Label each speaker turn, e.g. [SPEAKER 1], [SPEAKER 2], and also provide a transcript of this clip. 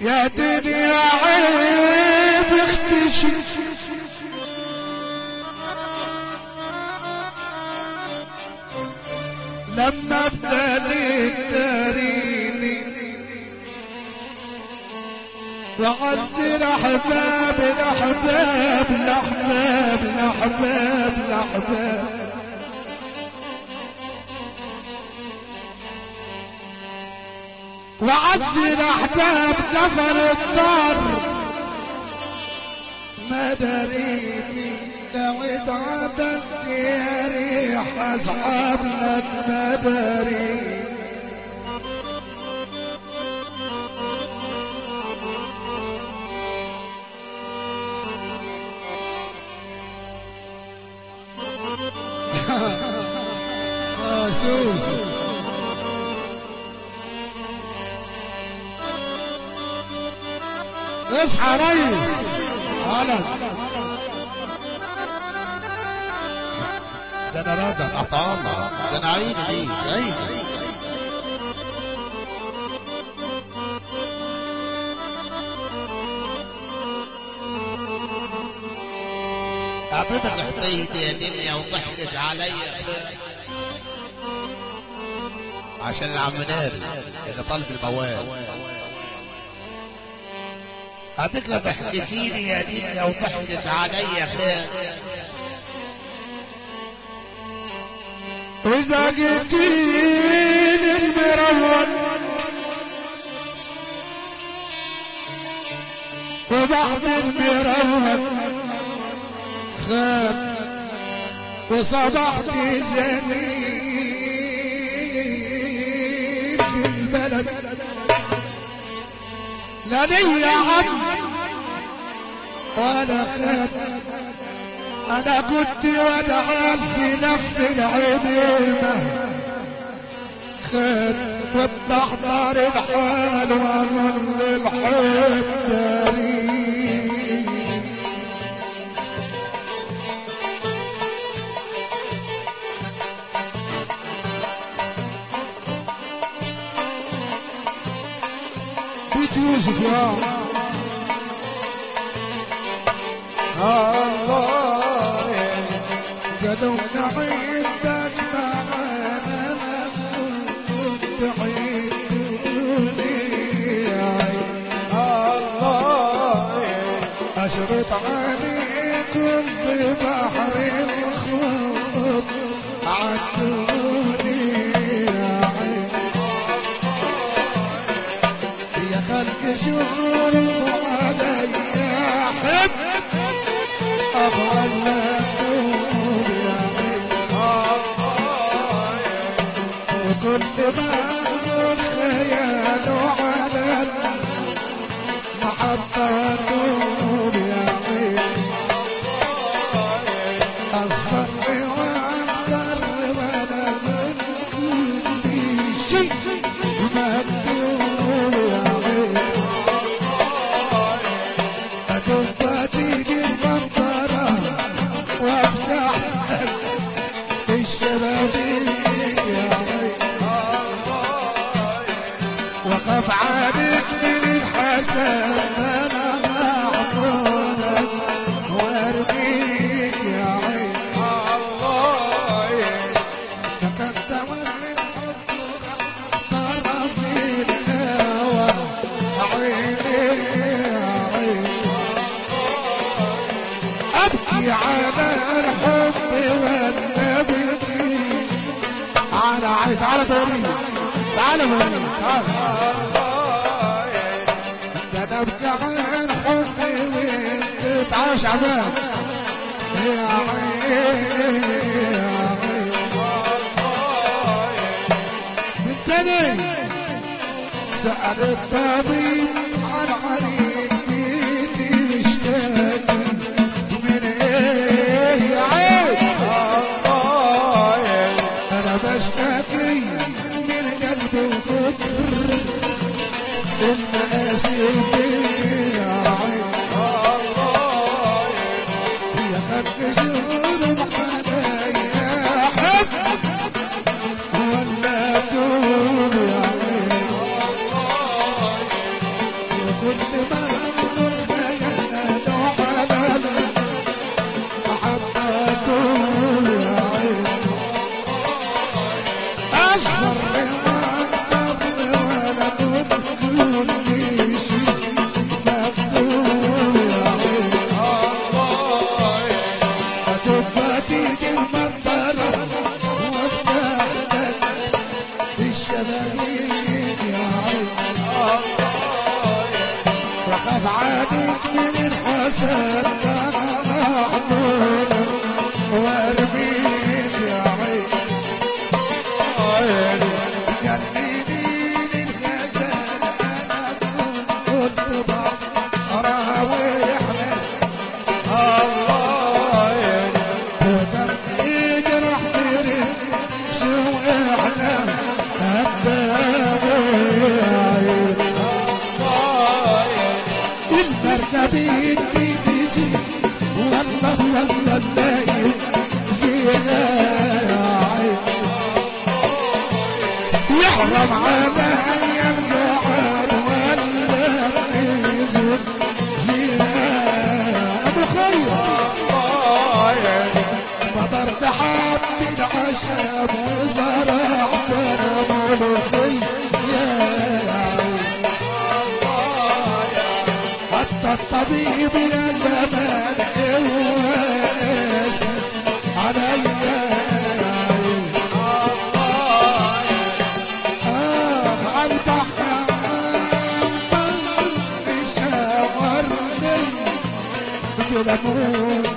[SPEAKER 1] يا دنيا عيب اختشي لما ابتليت تريني وعز الاحباب الاحباب الاحباب الاحباب الاحباب وعز الاحباب نفر الدار ما دريني لو اتعدت يا ريح اصحاب لك ما دريني
[SPEAKER 2] آه سوسو اصحى ريس هلا
[SPEAKER 3] ده انا راضي تحت امرك ده انا عيني ليك عيني اعطيتك حطيت يا دنيا وضحكت علي خير عشان العم ناري اللي طالب الموال اعطيك ضحكتيني يا دنيا وضحكت علي خير
[SPEAKER 1] وإذا قلتين المرون وبعد المرون خاب وصبحت زميل في البلد لا لي عم ولا خاب انا كنت ودعان في لف العميمة خير وبتحضر الحال واقول الحب داري بيت يوسف يا الله قالونا عندك معانا كنت عيدوني الله أشرط عليكم في بحر الخوف عدوني يا عين يا خلق شغل علي حب أبغى أقول يا عين وكل ما أزور خيال على المحطة وأقول يا عين أصفر وأخضر وأنا من كل شيء مكتوب يا عين أتبقى تيجي المنظرة وافتح الشبابيك يا عين وخاف عليك من الحسن انا معطونك وارميك يا عين لقد تولد طرف الهوى عيني يا عين ابكي على الحب والنبي تعال عايز تعال بوري تعال بوري تعال انت نبكي على الحب وانت تعال شعبان يا عين يا عين من تاني سأل الطبيب عن عليل بتشتكي من ايه يا عين انا بشتكي من قلبي وكتر المآسف يا عين يا خد شهور يا حب ولا توب يا عين كل ما أنظر خيال وعلل محبته يا عين أصفر ما قبل ولا كل شيء مكتوب يا عين فتبقى تيجي المطرة وافتح لك الشبابيك يا عين وخاف عليك من الحسد انا محمود وارميك يا عين جنبيني الغزال انا كنت بقرا ويحمل ودمي يجرح بري شو احنا المركبين بيديسي والله والله اللاقي فيها عين يحرم علي القعد ولا يزول فيها ابو خير مطرت حبي العشب وزرعت انا ملوخية حتى الطبيب يا زمان قواس عليا آه على البحر شاورني بلا موت